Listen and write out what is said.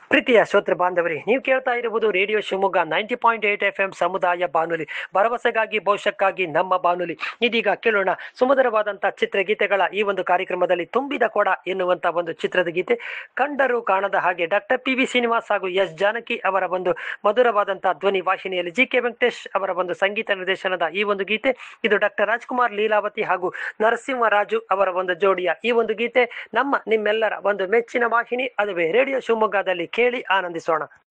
ಪ್ರೀತಿಯ ಶ್ರೋತೃ ಬಾಂಧವರೇ ನೀವು ಕೇಳ್ತಾ ಇರುವುದು radio Shivamogga ninety point eight F M ಸಮುದಾಯ ಬಾನುಲಿ ಭರವಸೆಗಾಗಿ ಭವಿಷ್ಯಕ್ಕಾಗಿ ನಮ್ಮ ಬಾನುಲಿ ಇದೀಗ ಕೇಳೋಣ ಸುಮಧುರವಾದಂಥ ಚಿತ್ರಗೀತೆಗಳ ಈ ಒಂದು ಕಾರ್ಯಕ್ರಮದಲ್ಲಿ ತುಂಬಿದ ಕೊಡ ಎನ್ನುವಂಥ ಒಂದು ಚಿತ್ರದ ಗೀತೆ ಕಂಡರೂ ಕಾಣದ ಹಾಗೆ ಡಾಕ್ಟರ್ ಪಿ ವಿ ಶ್ರೀನಿವಾಸ್ ಹಾಗೂ ಎಸ್ ಜಾನಕಿ ಅವರ ಒಂದು ಮಧುರವಾದಂಥ ಧ್ವನಿ ವಾಹಿನಿಯಲ್ಲಿ ಜಿ ಕೆ ವೆಂಕಟೇಶ್ ಅವರ ಒಂದು ಸಂಗೀತ ನಿರ್ದೇಶನದ ಈ ಒಂದು ಗೀತೆ ಇದು ಡಾಕ್ಟರ್ ರಾಜ್ಕುಮಾರ್ ಲೀಲಾವತಿ ಹಾಗೂ ನರಸಿಂಹರಾಜು ಅವರ ಒಂದು ಜೋಡಿಯ ಈ ಒಂದು ಗೀತೆ ನಮ್ಮ ನಿಮ್ಮೆಲ್ಲರ ಒಂದು ಮೆಚ್ಚಿನ ವಾಹಿನಿ ಅದುವೇ ರೇಡಿಯೋ ಶಿವಮೊಗ್ಗದಲ್ಲಿ ಕೇಳಿ ಆನಂದಿಸೋಣ